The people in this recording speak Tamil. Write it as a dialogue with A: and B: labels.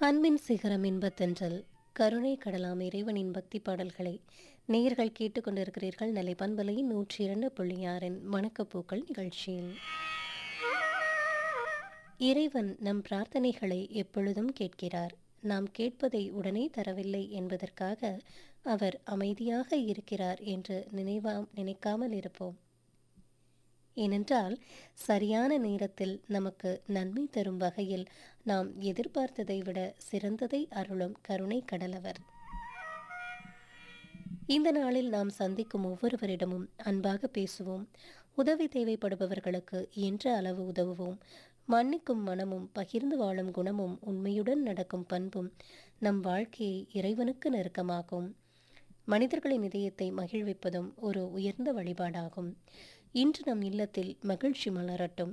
A: அன்பின் சிகரம் இன்பத்தென்றல் கருணை கடலாம் இறைவனின் பக்தி பாடல்களை நேயர்கள் கேட்டுக்கொண்டிருக்கிறீர்கள் நெல்லை பண்பலை நூற்றி இரண்டு புள்ளி ஆறின் வணக்கப்பூக்கள் நிகழ்ச்சியில் இறைவன் நம் பிரார்த்தனைகளை எப்பொழுதும் கேட்கிறார் நாம் கேட்பதை உடனே தரவில்லை என்பதற்காக அவர் அமைதியாக இருக்கிறார் என்று நினைவா நினைக்காமல் இருப்போம் ஏனென்றால் சரியான நேரத்தில் நமக்கு நன்மை தரும் வகையில் நாம் எதிர்பார்த்ததை விட சிறந்ததை அருளும் கருணை கடலவர் இந்த நாளில் நாம் சந்திக்கும் ஒவ்வொருவரிடமும் அன்பாக பேசுவோம் உதவி தேவைப்படுபவர்களுக்கு என்ற அளவு உதவுவோம் மன்னிக்கும் மனமும் பகிர்ந்து வாழும் குணமும் உண்மையுடன் நடக்கும் பண்பும் நம் வாழ்க்கையை இறைவனுக்கு நெருக்கமாகும் மனிதர்களின் இதயத்தை மகிழ்விப்பதும் ஒரு உயர்ந்த வழிபாடாகும் இன்று நம் இல்லத்தில் மகிழ்ச்சி மலரட்டும்